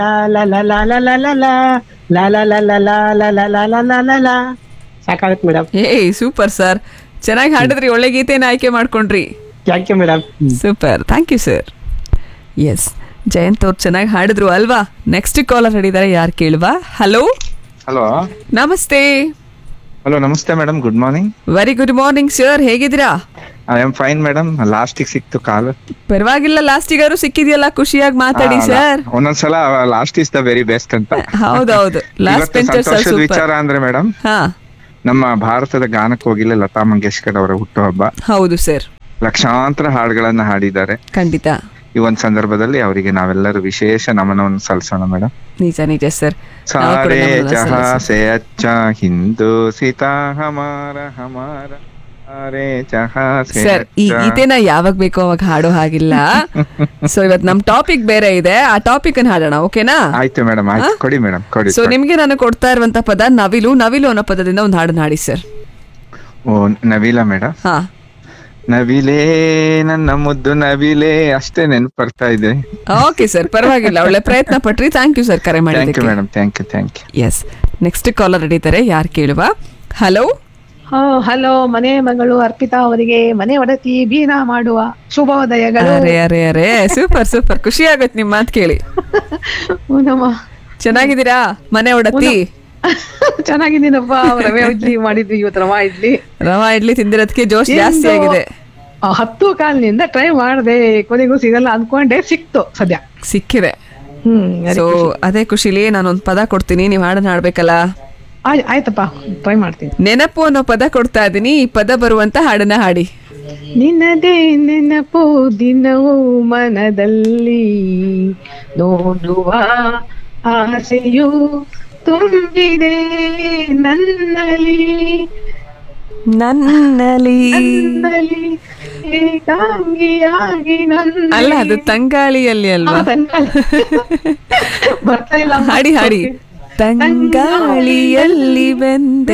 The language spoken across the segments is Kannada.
la la la la la la la la la la la la la la la la la la la ಸಾಕಾಗತ್ತೆ ಮೇಡಮ್ ಏಯ್ ಸೂಪರ್ ಸರ್ ಚೆನ್ನಾಗಿ ಹಾಡಿದ್ರಿ ಒಳ್ಳೆ ಗೀತೆನ ಆಯ್ಕೆ ಮಾಡ್ಕೊಂಡ್ರಿ thank you madam super thank you sir yes Jayanth ಅವ್ರು ಚೆನ್ನಾಗಿ ಹಾಡಿದ್ರು ಅಲ್ವಾ ನೆಕ್ಸ್ಟ್ ಕಾಲರ್ ಹಿಡಿದಾರೆ ಯಾರು ಕೇಳುವ ಹಲೋ ಹಲೋ ನಮಸ್ತೆ ಹಲೋ ನಮಸ್ತೆ madam good morning very good morning sir ಹೇಗಿದ್ದೀರಾ ಐ ಆಮ್ ಫೈನ್ ಮೇಡಮ್ ಲಾಸ್ಟಿಗೆ ಸಿಕ್ತು ಕಾಲ್ ಪರವಾಗಿಲ್ಲ ಲಾಸ್ಟಿಗಾರು ಸಿಕ್ಕಿದೆಯಲ್ಲ ಖುಷಿಯಾಗಿ ಮಾತಾಡಿ ಸರ್ ಒಂದೊಂದ್ಸಲ last is the very best ಅಂತ ಹೌದೌದು ಲಾಸ್ಟ್ ಇವತ್ತು ಬೆಂಚರ್ಸ್ ಸಂತೋಷದ ಸೂಪರ್ ವಿಚಾರ ಅಂದ್ರೆ ಮೇಡಮ್ ಹಾ ನಮ್ಮ ಭಾರತದ ಗಾನಕೋಗಿಲೆ ಲತಾ ಮಂಗೇಶ್ಕರ್ ಅವರ ಹುಟ್ಟುಹಬ್ಬ ಹೌದು ಸರ್ ಲಕ್ಷಾಂತರ ಹಾಡುಗಳನ್ನ ಹಾಡಿದ್ದಾರೆ ಖಂಡಿತ ಈ ಒಂದ್ ಸಂದರ್ಭದಲ್ಲಿ ಅವರಿಗೆ ನಾವೆಲ್ಲರೂ ವಿಶೇಷ ನಮನವನ್ನು ಸಲ್ಲಿಸೋಣ ಮೇಡಮ್ ನಿಜ ನಿಜ ಸರ್ ಸಾರೇ ಜಹಾ ಸೆ ಅಚ್ಚಾ ಹಿಂದೂ ಸಿತಾ ಹಮಾರ ಹಮಾರ ಸಾರೇ ಜಹಾ ಸೆ ಸರ್ ಈ ಅಚ್ಚಾ. ಗೀತೆನ ಯಾವಾಗ ಬೇಕೋ ಅವಾಗ ಹಾಡೋ ಹಾಗಿಲ್ಲ ಸೊ ಇವತ್ ನಮ್ ಟಾಪಿಕ್ ಬೇರೆ ಇದೆ ಆ ಟಾಪಿಕ್ ಅನ್ನ ಹಾಡೋಣ ಓಕೆನಾ ಆಯ್ತು ಮೇಡಮ್ ಆಯ್ತು ಕೊಡಿ ಮೇಡಮ್ ಕೊಡಿ ಸೊ ಕೊಡಿ. ನಿಮ್ಗೆ ನಾನು ಕೊಡ್ತಾ ಇರುವಂತ ಪದ ನವಿಲು ನವಿಲು ಅನ್ನೋ ಪದದಿಂದ ಒಂದು ಹಾಡನ್ನ ಹಾಡಿ ಸರ್ ಓ ನವೀಲ ಮೇಡಮ್ ಹಾ ನವಿಲೇ ನನ್ನ ಮುದ್ದು ನವಿಲೇ ಅಷ್ಟೇ ನೆನಪು ಬರ್ತಾ ಇದೆ ಓಕೆ ಸರ್ ಪರವಾಗಿಲ್ಲ ಒಳ್ಳೆ ಪ್ರಯತ್ನ ಪಟ್ರಿ ಥ್ಯಾಂಕ್ ಯು ಸರ್ ಕರೆ ಥ್ಯಾಂಕ್ ಯು ಮಾಡಿದ್ದಕ್ಕೆ madam thank you thank you yes next caller ಹಿಡಿತಾರೆ ಯಾರು ಕೇಳುವ ಹಲೋ ಹಲೋ ಮನೆ ಮಗಳು ಅರ್ಪಿತಾ ಅವರಿಗೆ ಮನೆ ಒಡತಿ ಬೀನಾ ಮಾಡುವ ಶುಭೋದಯಗಳು ಅರೆ ಅರೆ ಅರೆ ಸೂಪರ್ ಸೂಪರ್ ಖುಷಿ ಆಗತ್ತೆ ನಿಮ್ ಮಾತು ಕೇಳಿ ಹೂನಮ್ಮ ಚೆನ್ನಾಗಿದ್ದೀರಾ ಮನೆ ಒಡತಿ ಚೆನ್ನಾಗಿದ್ದೀನಪ್ಪ ರವೆ ಇಡ್ಲಿ ಮಾಡಿದ್ವಿ ಇವತ್ತು ರವಾ ಇಡ್ಲಿ ರವಾ ಇಡ್ಲಿ ತಿಂದಿರೋದಕ್ಕೆ ಜೋಶ್ ಜಾಸ್ತಿ ಎಂದು ಆಗಿದೆ ಆ, ಹತ್ತು ಕಾಲಿನಿಂದ ಟ್ರೈ ಮಾಡಿದೆ ಕೊನೆಗೂ ಸಿಗಲ್ಲ ಅನ್ಕೊಂಡೆ ಸಿಕ್ತು ಸದ್ಯ ಸಿಕ್ಕಿದೆ ಹ್ಮ್ ಅದೇ ಸೊ ಖುಷಿ. ಅದೇ ಖುಷಿಲಿ ನಾನೊಂದ್ ಪದ ಕೊಡ್ತೀನಿ ನೀವು ಹಾಡನ್ನ ಹಾಡ್ಬೇಕಲ್ಲ ಆಯ್- ಆಯ್ತಪ್ಪ ಟ್ರೈ ಮಾಡ್ತೀನಿ ನೆನಪು ಅನ್ನೋ ಪದ ಕೊಡ್ತಾ ಇದೀನಿ ಈ ಪದ ಬರುವಂತ ಹಾಡನ್ನ ಹಾಡಿ ನಿನ್ನದೇ ನೆನಪು ದಿನವೂ ಮನದಲ್ಲಿ ನೋಡುವ ಆಸೆಯು ತುಂಬಿದೆ ನನ್ನಲ್ಲಿ ನನ್ನಲ್ಲಿ ನನ್ನಲ್ಲಿ ಏಕಾಂಗಿಯಾಗಿ ನನ್ನ ಅಲ್ಲ ಅದು ತಂಗಾಳಿಯಲ್ಲಿ ಅಲ್ವಾ ಬರ್ತಾ ಇಲ್ಲ ಹಾಡಿ ಹಾಡಿ ತಂಗಾಳಿಯಲ್ಲಿ ಬಂದೆ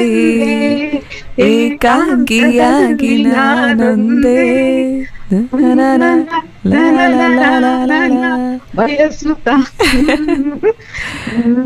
ಏಕಾಂಗಿಯಾಗಿ ನಾನೊಂದೇ ಬಯಸುತ್ತ